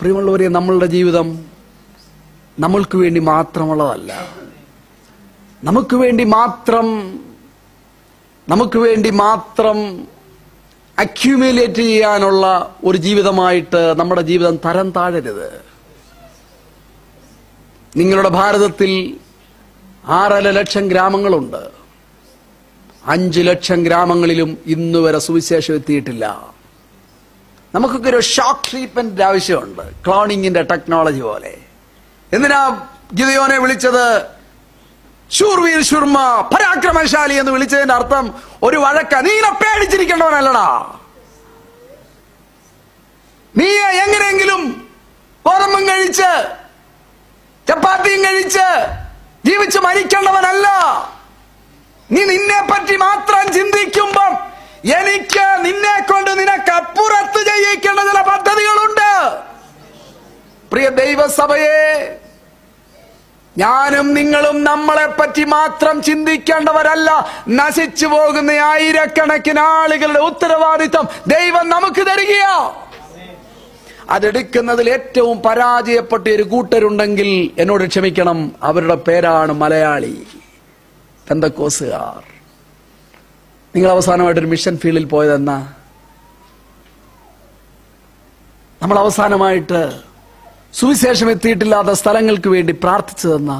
പ്രിയമുള്ളവരെ നമ്മളുടെ ജീവിതം നമ്മൾക്ക് വേണ്ടി മാത്രമുള്ളതല്ല നമുക്ക് വേണ്ടി മാത്രം നമുക്ക് വേണ്ടി മാത്രം അക്യൂമുലേറ്റ് ചെയ്യാനുള്ള ഒരു ജീവിതമായിട്ട് നമ്മുടെ ജീവിതം തരം താഴരുത് നിങ്ങളുടെ ഭാരതത്തിൽ ആറര ലക്ഷം ഗ്രാമങ്ങളുണ്ട് അഞ്ചു ലക്ഷം ഗ്രാമങ്ങളിലും ഇന്ന് വരെ സുവിശേഷം എത്തിയിട്ടില്ല നമുക്കൊക്കെ ഒരു ഷോക്ക് ട്രീറ്റ്മെന്റ് ആവശ്യമുണ്ട് ക്ലോണിങ്ങിന്റെ ടെക്നോളജി പോലെ എന്തിനാ ഗിതയോനെ വിളിച്ചത് ശൂർവീർ ശുർമ പരാക്രമശാലി എന്ന് വിളിച്ചതിന്റെ അർത്ഥം ഒരു വഴക്ക നീല പേടിച്ചിരിക്കേണ്ടവനല്ലടാ നീ എങ്ങനെയെങ്കിലും ഗോതമ്പും കഴിച്ച് ചപ്പാത്തിയും കഴിച്ച് ജീവിച്ച് മരിക്കേണ്ടവനല്ല നീ നിന്നെ പറ്റി മാത്രം ചിന്തിക്കുമ്പം എനിക്ക് നിന്നെ കൊണ്ട് നിനക്ക് അപ്പുറത്ത് ചെയ്യിക്കേണ്ട ചില പദ്ധതികളുണ്ട് പ്രിയ ദൈവസഭയെ ഞാനും നിങ്ങളും നമ്മളെ പറ്റി മാത്രം ചിന്തിക്കേണ്ടവരല്ല നശിച്ചു പോകുന്ന ആയിരക്കണക്കിന് ആളുകളുടെ ഉത്തരവാദിത്തം ദൈവം നമുക്ക് തരികയാ അതെടുക്കുന്നതിൽ ഏറ്റവും പരാജയപ്പെട്ട ഒരു കൂട്ടരുണ്ടെങ്കിൽ എന്നോട് ക്ഷമിക്കണം അവരുടെ പേരാണ് മലയാളി പെന്തക്കോസുകാർ നിങ്ങൾ അവസാനമായിട്ടൊരു മിഷൻ ഫീൽഡിൽ പോയതെന്നാ നമ്മൾ അവസാനമായിട്ട് സുവിശേഷം എത്തിയിട്ടില്ലാത്ത സ്ഥലങ്ങൾക്ക് വേണ്ടി പ്രാർത്ഥിച്ചതെന്നാ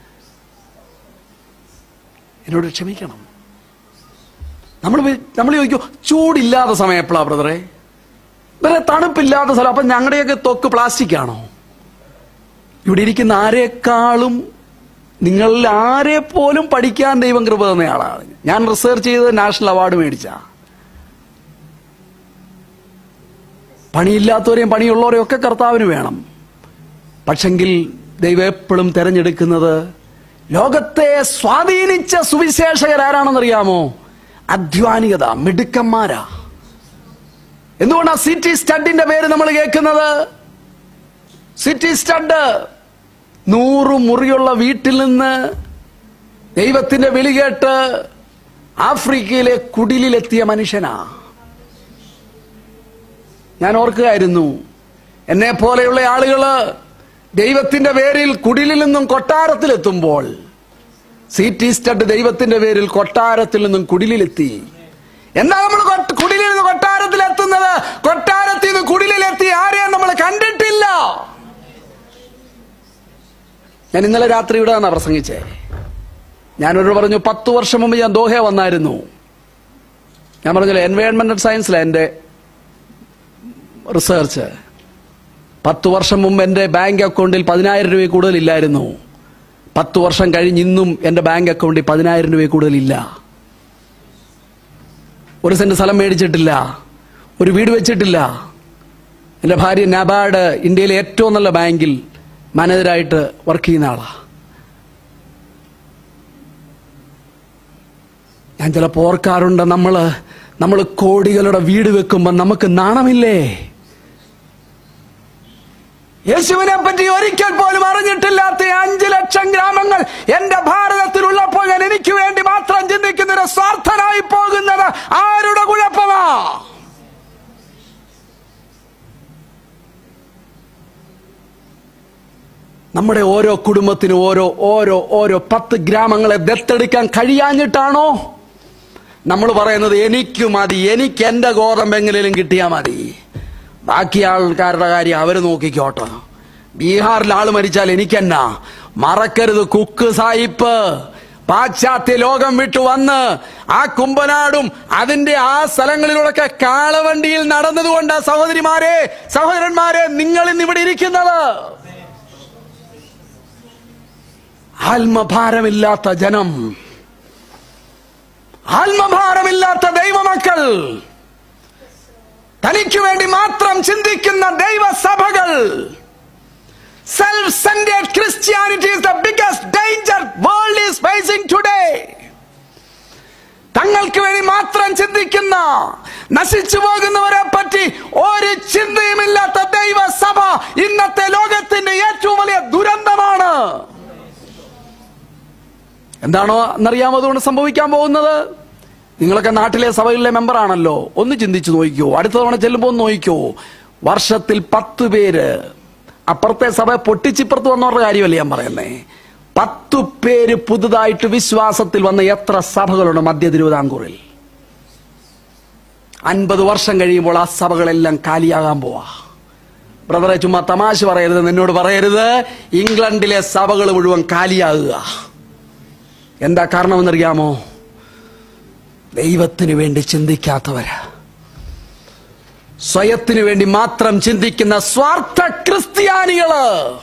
എന്നോട് ക്ഷമിക്കണം നമ്മൾ വി- നമ്മൾ ചോദിക്കും ചൂടില്ലാത്ത സമയം എപ്പോഴാ ബ്രദറെ വേറെ തണുപ്പില്ലാത്ത സ്ഥലം അപ്പൊ ഞങ്ങളുടെയൊക്കെ തൊക്ക് പ്ലാസ്റ്റിക് ആണോ ഇവിടെ ഇരിക്കുന്ന ആരെക്കാളും നിങ്ങളിൽ ആരെ പോലും പഠിക്കാൻ ദൈവം കൃപ തന്നയാളാണ് ഞാൻ റിസർച്ച് ചെയ്ത് നാഷണൽ അവാർഡ് മേടിച്ച പണിയില്ലാത്തവരെയും പണിയുള്ളവരെയും ഒക്കെ കർത്താവിന് വേണം പക്ഷെങ്കിൽ ദൈവം എപ്പോഴും തെരഞ്ഞെടുക്കുന്നത് ലോകത്തെ സ്വാധീനിച്ച സുവിശേഷകരാരാണെന്നറിയാമോ അധ്വാനികത മിടുക്കന്മാരാ എന്തുകൊണ്ടാ സിറ്റി സ്റ്റഡിന്റെ പേര് നമ്മൾ കേൾക്കുന്നത് സിറ്റി സ്റ്റഡ് നൂറ് മുറിയുള്ള വീട്ടിൽ നിന്ന് ദൈവത്തിന്റെ വിളി കേട്ട് ആഫ്രിക്കയിലെ കുടിലിലെത്തിയ മനുഷ്യനാ ഞാൻ ഓർക്കുകയായിരുന്നു എന്നെ പോലെയുള്ള ആളുകള് ദൈവത്തിന്റെ പേരിൽ കുടിലിൽ നിന്നും കൊട്ടാരത്തിലെത്തുമ്പോൾ സിറ്റി സ്റ്റഡ് ദൈവത്തിന്റെ പേരിൽ കൊട്ടാരത്തിൽ നിന്നും കുടിലിലെത്തി എന്താ നമ്മൾ കൊട്ട- കുടിലിൽ നിന്ന് കൊട്ടാരത്തിൽ എത്തുന്നത് കൊട്ടാരത്തിൽ നിന്ന് കുടിലിലെത്തി ആരെയും നമ്മൾ കണ്ടിട്ടില്ല ഞാൻ ഇന്നലെ രാത്രി ഇവിടെ നിന്നാ പ്രസംഗിച്ചേ ഞാനൊരു പറഞ്ഞു പത്ത് വർഷം മുമ്പ് ഞാൻ ദോഹ വന്നായിരുന്നു ഞാൻ പറഞ്ഞല്ലോ എൻവയോൺമെന്റൽ സയൻസിലാണ് എൻ്റെ റിസർച്ച് പത്ത് വർഷം മുമ്പ് എൻ്റെ ബാങ്ക് അക്കൗണ്ടിൽ പതിനായിരം രൂപ കൂടുതൽ ഇല്ലായിരുന്നു പത്ത് വർഷം കഴിഞ്ഞ് ഇന്നും എൻ്റെ ബാങ്ക് അക്കൗണ്ടിൽ പതിനായിരം രൂപ കൂടുതലില്ല ഒരു സെന്റ് സ്ഥലം മേടിച്ചിട്ടില്ല ഒരു വീട് വെച്ചിട്ടില്ല എൻ്റെ ഭാര്യ നബാർഡ് ഇന്ത്യയിലെ ഏറ്റവും നല്ല ബാങ്കിൽ മാനേജരായിട്ട് വർക്ക് ചെയ്യുന്ന ആളാ ഞാൻ ചിലപ്പോൾ ഓർക്കാറുണ്ട് നമ്മള് നമ്മൾ കോടികളുടെ വീട് വെക്കുമ്പോൾ നമുക്ക് നാണമില്ലേ യേശുവിനെ പറ്റി ഒരിക്കൽ പോലും അറിഞ്ഞിട്ടില്ലാത്ത അഞ്ചു ലക്ഷം ഗ്രാമങ്ങൾ എന്റെ ഭാരതത്തിലുള്ളപ്പോൾ ഞാൻ എനിക്ക് വേണ്ടി മാത്രം ചിന്തിക്കുന്ന ഒരു സ്വാർത്ഥനായി പോകുന്നത് ആരുടെ കുഴപ്പമാ നമ്മുടെ ഓരോ കുടുംബത്തിനും ഓരോ ഓരോ ഓരോ പത്ത് ഗ്രാമങ്ങളെ ദത്തെടുക്കാൻ കഴിയാഞ്ഞിട്ടാണോ നമ്മൾ പറയുന്നത് എനിക്ക് മതി എനിക്ക് എന്റെ ഗോതമ്പെങ്കിലും കിട്ടിയാൽ മതി ബാക്കി ആൾക്കാരുടെ കാര്യം അവര് നോക്കിക്കോട്ടെ ബീഹാറിൽ ആള് മരിച്ചാൽ എനിക്കെന്നാ മറക്കരുത് കുക്ക് സായിപ്പ് പാശ്ചാത്യ ലോകം വിട്ടു വന്ന് ആ കുമ്പനാടും അതിന്റെ ആ സ്ഥലങ്ങളിലൂടെ കാളവണ്ടിയിൽ നടന്നതുകൊണ്ട് സഹോദരിമാരെ സഹോദരന്മാരെ നിങ്ങൾ ഇന്ന് ഇവിടെ ഇരിക്കുന്നത് ആത്മഭാരമില്ലാത്ത ജനം ആത്മഭാരമില്ലാത്ത ദൈവമക്കൾ തനിക്ക് വേണ്ടി മാത്രം ചിന്തിക്കുന്ന ദൈവസഭകൾ self centred Christianity is the biggest danger world is facing today തങ്ങൾക്ക് വേണ്ടി മാത്രം ചിന്തിക്കുന്ന നശിച്ചു പോകുന്നവരെ പറ്റി ഒരു ചിന്തയുമില്ലാത്ത ദൈവസഭ ഇന്നത്തെ ലോകത്തിന്റെ ഏറ്റവും വലിയ ദുരന്തമാണ് എന്താണോ എന്നറിയാമോ അതുകൊണ്ട് സംഭവിക്കാൻ പോകുന്നത് നിങ്ങളൊക്കെ നാട്ടിലെ സഭകളിലെ മെമ്പറാണല്ലോ ഒന്ന് ചിന്തിച്ചു നോക്കിക്കോ അടുത്ത തവണ ചെല്ലുമ്പോൾ ഒന്ന് നോക്കിക്കോ വർഷത്തിൽ പത്ത് പേര് അപ്പുറത്തെ സഭ പൊട്ടിച്ചിപ്പുറത്ത് വന്നവരുടെ കാര്യമല്ല ഞാൻ പറയുന്നേ പത്തു പേര് പുതുതായിട്ട് വിശ്വാസത്തിൽ വന്ന എത്ര സഭകളുണ്ട് മധ്യ തിരുവിതാംകൂറിൽ അൻപത് വർഷം കഴിയുമ്പോൾ ആ സഭകളെല്ലാം കാലിയാകാൻ പോവാ ബ്രദറെ ചുമ്മാ തമാശ പറയരുത് നിന്നോട് പറയരുത് ഇംഗ്ലണ്ടിലെ സഭകൾ മുഴുവൻ കാലിയാകുക എന്താ കാരണമെന്നറിയാമോ ദൈവത്തിന് വേണ്ടി ചിന്തിക്കാത്തവരാ സ്വയത്തിനു വേണ്ടി മാത്രം ചിന്തിക്കുന്ന സ്വാർത്ഥ ക്രിസ്ത്യാനികള്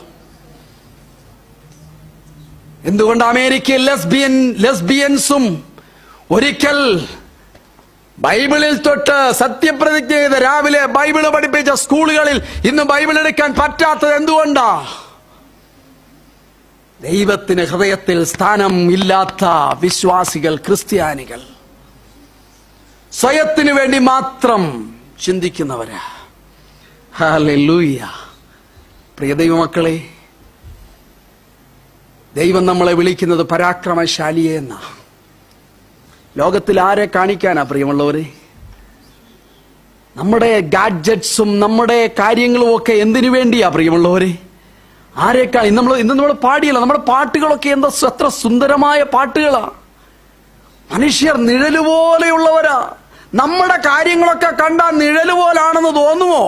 എന്തുകൊണ്ട് അമേരിക്കയിൽ ലെസ്ബിയൻ ലെസ്ബിയൻസും ഒരിക്കൽ ബൈബിളിൽ തൊട്ട് സത്യപ്രതിജ്ഞ ചെയ്ത് രാവിലെ ബൈബിള് പഠിപ്പിച്ച സ്കൂളുകളിൽ ഇന്ന് ബൈബിൾ എടുക്കാൻ പറ്റാത്തത് എന്തുകൊണ്ടാ ദൈവത്തിന് ഹൃദയത്തിൽ സ്ഥാനം ഇല്ലാത്ത വിശ്വാസികൾ ക്രിസ്ത്യാനികൾ സ്വയത്തിനു വേണ്ടി മാത്രം ചിന്തിക്കുന്നവരാ ഹാലൂയ്യ പ്രിയ ദൈവമക്കളെ ദൈവം നമ്മളെ വിളിക്കുന്നത് പരാക്രമശാലിയെ എന്നാ ലോകത്തിൽ ആരെ കാണിക്കാനാ പ്രിയമുള്ളവരെ നമ്മുടെ ഗാഡ്ജറ്റ്സും നമ്മുടെ കാര്യങ്ങളും ഒക്കെ എന്തിനു വേണ്ടിയാ പ്രിയമുള്ളവരെ ആരെക്കാ ഇന്ന് നമ്മൾ ഇന്ന് നമ്മൾ പാടിയല്ല നമ്മുടെ പാട്ടുകളൊക്കെ എന്താ സു- എത്ര സുന്ദരമായ പാട്ടുകളാ മനുഷ്യർ നിഴല് പോലെയുള്ളവരാ നമ്മുടെ കാര്യങ്ങളൊക്കെ കണ്ട നിഴല് പോലാണെന്ന് തോന്നുമോ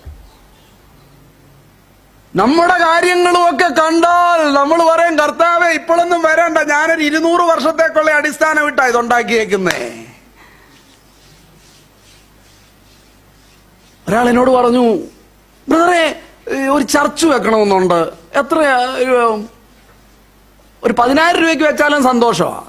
നമ്മുടെ കാര്യങ്ങളും ഒക്കെ കണ്ടാൽ നമ്മൾ പറയും കർത്താവെ ഇപ്പോഴൊന്നും വരണ്ട ഞാനൊരു ഇരുന്നൂറ് വർഷത്തേക്കുള്ള അടിസ്ഥാനം ഇട്ടാ ഇതുണ്ടാക്കിയേക്കുന്നേ ഒരാൾ എന്നോട് പറഞ്ഞു ബ്രദറെ ഏ, ഒരു ചർച്ച് വെക്കണമെന്നുണ്ട് എത്ര ഒരു പതിനായിരം രൂപയ്ക്ക് വെച്ചാലും സന്തോഷമാണ്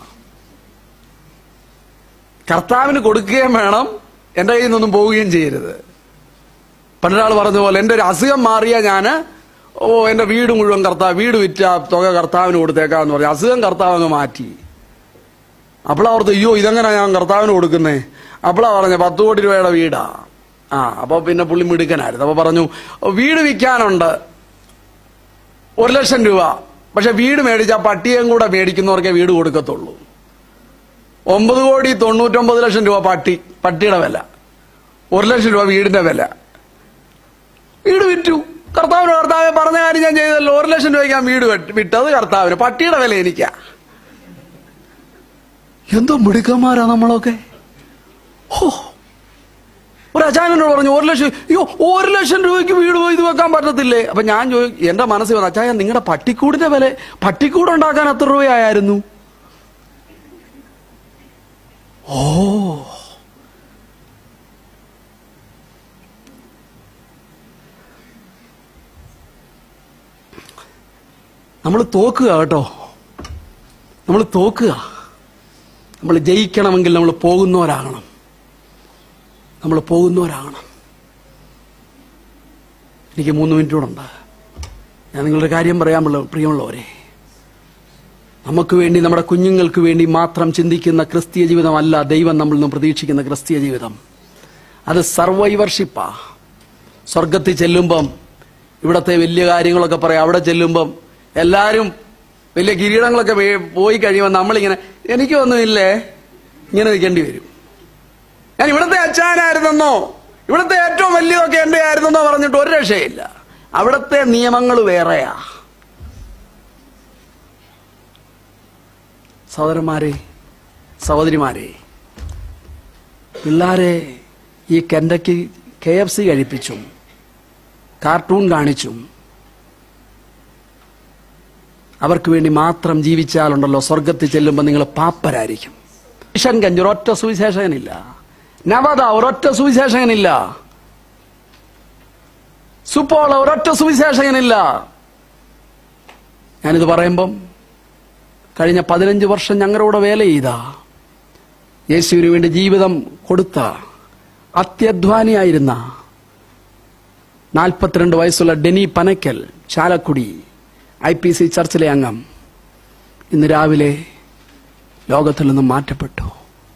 കർത്താവിന് കൊടുക്കുകയും വേണം എൻ്റെ കയ്യിൽ നിന്നൊന്നും പോവുകയും ചെയ്യരുത് പണ്ടൊരാൾ പറഞ്ഞ പോലെ എൻ്റെ ഒരു അസുഖം മാറിയ ഞാൻ ഓ എൻ്റെ വീട് മുഴുവൻ കർത്താവ് വീട് വിറ്റ തുക കർത്താവിന് കൊടുത്തേക്കാന്ന് പറഞ്ഞു അസുഖം കർത്താവ് അങ്ങ് മാറ്റി അപ്പോഴാ ഓർത്ത് അയ്യോ ഇതെങ്ങനെ ഞാൻ കർത്താവിന് കൊടുക്കുന്നേ അപ്പോഴാ പറഞ്ഞ പത്ത് കോടി രൂപയുടെ വീടാ ആ അപ്പൊ പിന്നെ പുള്ളി മിടുക്കനായിരുന്നു അപ്പൊ പറഞ്ഞു വീട് വിൽക്കാനുണ്ട് ഒരു ലക്ഷം രൂപ പക്ഷെ വീട് മേടിച്ച പട്ടിയും കൂടെ മേടിക്കുന്നവർക്കേ വീട് കൊടുക്കത്തുള്ളൂ ഒമ്പത് കോടി തൊണ്ണൂറ്റൊമ്പത് ലക്ഷം രൂപ പട്ടി പട്ടിയുടെ വില ഒരു ലക്ഷം രൂപ വീടിന്റെ വില വീട് വിറ്റു കർത്താവിന് കർത്താവ് പറഞ്ഞ കാര്യം ഞാൻ ചെയ്തല്ലോ ഒരു ലക്ഷം രൂപയ്ക്ക് ഞാൻ വീട് വെട്ട്- വിട്ടത് കർത്താവിന് പട്ടിയുടെ വില എനിക്കാ എന്തോ മിടുക്കന്മാരാ നമ്മളൊക്കെ ഹോ ഒരു അച്ചായനോട് പറഞ്ഞു ഒരു ലക്ഷം അയ്യോ ഒരു ലക്ഷം രൂപയ്ക്ക് വീട് പോയി ഇത് വെക്കാൻ പറ്റത്തില്ലേ അപ്പൊ ഞാൻ ചോദിക്കും എന്റെ മനസ്സിൽ വന്നു അച്ചായ നിങ്ങളുടെ പട്ടിക്കൂടിന്റെ വില പട്ടിക്കൂട് ഉണ്ടാക്കാൻ എത്ര രൂപയായിരുന്നു ഓ നമ്മൾ തോക്കുക കേട്ടോ നമ്മൾ തോക്കുക നമ്മൾ ജയിക്കണമെങ്കിൽ നമ്മൾ പോകുന്നവരാകണം നമ്മൾ പോകുന്നവരാകണം എനിക്ക് മൂന്ന് മിനിറ്റ് കൂടെ ഉണ്ട് ഞാൻ നിങ്ങളുടെ കാര്യം പറയാമുള്ള പ്രിയമുള്ളവരെ നമുക്ക് വേണ്ടി നമ്മുടെ കുഞ്ഞുങ്ങൾക്ക് വേണ്ടി മാത്രം ചിന്തിക്കുന്ന ക്രിസ്തീയ ജീവിതമല്ല ദൈവം നമ്മളിൽ നിന്ന് പ്രതീക്ഷിക്കുന്ന ക്രിസ്തീയ ജീവിതം അത് സർവൈവർഷിപ്പാ സ്വർഗത്തിൽ ചെല്ലുമ്പം ഇവിടത്തെ വലിയ കാര്യങ്ങളൊക്കെ പറയാം അവിടെ ചെല്ലുമ്പം എല്ലാവരും വലിയ കിരീടങ്ങളൊക്കെ വേ- പോയി കഴിയുമ്പോൾ നമ്മളിങ്ങനെ എനിക്കൊന്നുമില്ലേ ഇങ്ങനെ നിൽക്കേണ്ടി വരും ഞാൻ ഇവിടുത്തെ അച്ഛനായിരുന്നെന്നോ ഇവിടുത്തെ ഏറ്റവും വലിയതൊക്കെ എന്റെ ആയിരുന്നെന്നോ പറഞ്ഞിട്ട് ഒരു രക്ഷയില്ല അവിടുത്തെ നിയമങ്ങൾ വേറെയാ സഹോദരന്മാരെ സഹോദരിമാരെ പിള്ളാരെ ഈ കെൻഡയ്ക്ക് കെ എഫ് സി കഴിപ്പിച്ചും കാർട്ടൂൺ കാണിച്ചും അവർക്ക് വേണ്ടി മാത്രം ജീവിച്ചാലുണ്ടല്ലോ സ്വർഗത്തിൽ ചെല്ലുമ്പോൾ നിങ്ങൾ പാപ്പരായിരിക്കും കിഷൻഗഞ്ച് ഒരൊറ്റ സുവിശേഷകനില്ല നവത ഒരൊറ്റ സുവിശേഷകനില്ല സുപ്പോള ഒരൊറ്റ സുവിശേഷകനില്ല ഞാനിത് പറയുമ്പം കഴിഞ്ഞ പതിനഞ്ച് വർഷം ഞങ്ങളുടെ വേല ചെയ്ത യേശുവിന് വേണ്ടി ജീവിതം കൊടുത്ത അത്യധ്വാനിയായിരുന്ന നാൽപ്പത്തിരണ്ട് വയസ്സുള്ള Denny Panakkal Chalakudy I P C ചർച്ചിലെ അംഗം ഇന്ന് രാവിലെ ലോകത്തിൽ നിന്നും മാറ്റപ്പെട്ടു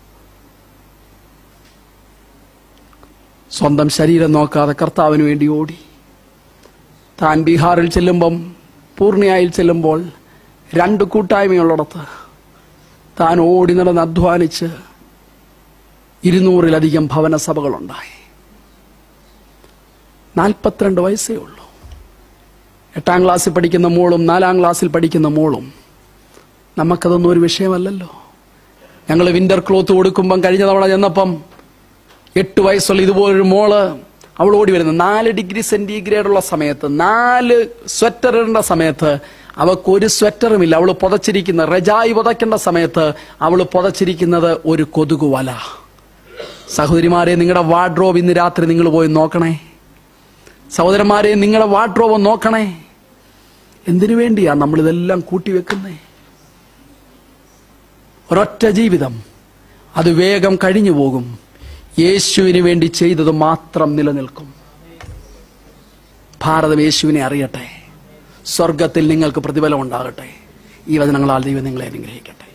സ്വന്തം ശരീരം നോക്കാതെ കർത്താവിന് വേണ്ടി ഓടി താൻ ബീഹാറിൽ ചെല്ലുമ്പം പൂർണിയായിൽ ചെല്ലുമ്പോൾ രണ്ട് കൂട്ടായ്മയുള്ളിടത്ത് താൻ ഓടി നടന്ന് അധ്വാനിച്ച് ഇരുന്നൂറിലധികം ഭവന സഭകളുണ്ടായി നാൽപ്പത്തിരണ്ട് വയസ്സേ ഉള്ളൂ എട്ടാം ക്ലാസ്സിൽ പഠിക്കുന്ന മോളും നാലാം ക്ലാസ്സിൽ പഠിക്കുന്ന മോളും നമുക്കതൊന്നും ഒരു വിഷയമല്ലല്ലോ ഞങ്ങൾ വിന്റർ ക്ലോത്ത് കൊടുക്കുമ്പം കഴിഞ്ഞ തവണ ചെന്നപ്പം എട്ട് വയസ്സുള്ള ഇതുപോലൊരു മോള് അവൾ ഓടി വരുന്നത് നാല് ഡിഗ്രി സെന്റിഗ്രേഡ് ഉള്ള സമയത്ത് നാല് സ്വെറ്റർ ഇടേണ്ട സമയത്ത് അവൾക്ക് ഒരു സ്വെറ്ററുമില്ല അവൾ പുതച്ചിരിക്കുന്ന റജായി പുതയ്ക്കേണ്ട സമയത്ത് അവൾ പുതച്ചിരിക്കുന്നത് ഒരു കൊതുകു വല സഹോദരിമാരെ നിങ്ങളുടെ വാർഡ്രോബ് ഇന്ന് രാത്രി നിങ്ങൾ പോയി നോക്കണേ സഹോദരന്മാരെ നിങ്ങളുടെ വാർഡ്രോബ് നോക്കണേ എന്തിനു വേണ്ടിയാ നമ്മൾ ഇതെല്ലാം കൂട്ടിവെക്കുന്നേ ഒരൊറ്റ ജീവിതം അത് വേഗം കഴിഞ്ഞു പോകും യേശുവിന് വേണ്ടി ചെയ്തത് മാത്രം നിലനിൽക്കും ഭാരതം യേശുവിനെ അറിയട്ടെ സ്വർഗത്തിൽ നിങ്ങൾക്ക് പ്രതിഫലം ഉണ്ടാകട്ടെ ഈ വചനങ്ങളാൽ ദൈവം നിങ്ങളെ അനുഗ്രഹിക്കട്ടെ